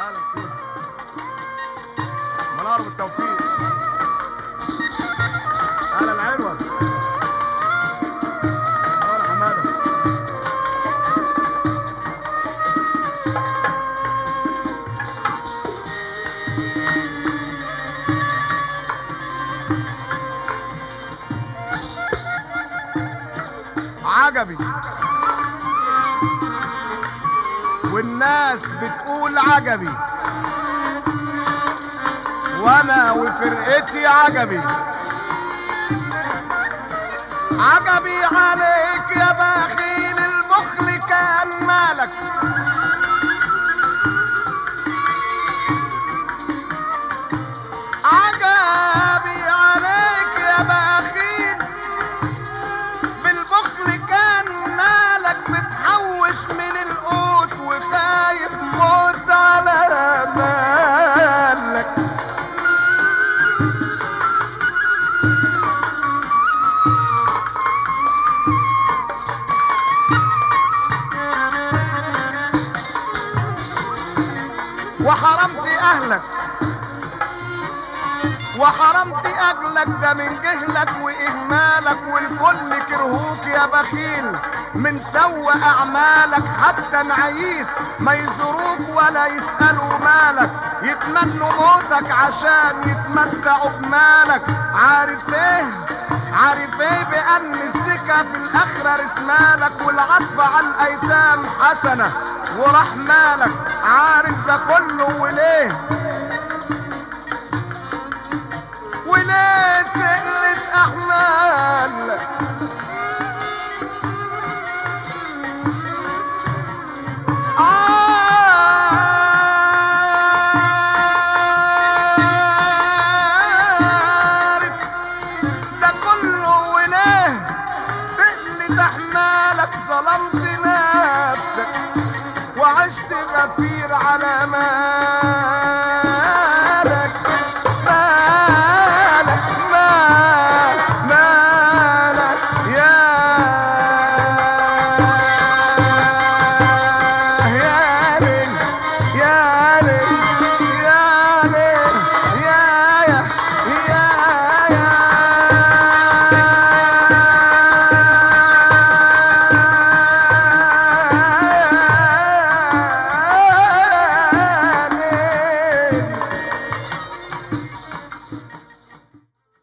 تعالى السيسي منار بالتوفيق تعالى العلوة تعالى حمادة عجبي والناس بتقول عجبي وانا وفرقتي عجبي عجبي عليك يا بخيل البخل كان مالك عجبي عليك يا بخيل بالبخل كان مالك بتحوش من القوت وخايف موت على مالك وحرمت اهلك وحرمت اجلك ده من جهلك واهمالك والكل كرهوك يا بخيل من سوء اعمالك حتى نعيت ما يزوروك ولا يسالوا مالك يتمنوا موتك عشان يتمتعوا بمالك عارف ايه عارف ايه بان الزكا في الاخره رسمالك والعطف على الايتام حسنه ورحمالك عارف ده كله وليه وليه تقلت احمال عارف ده كله وليه تقلت احمالك ظلمت نفسك وعشت غفير على مالك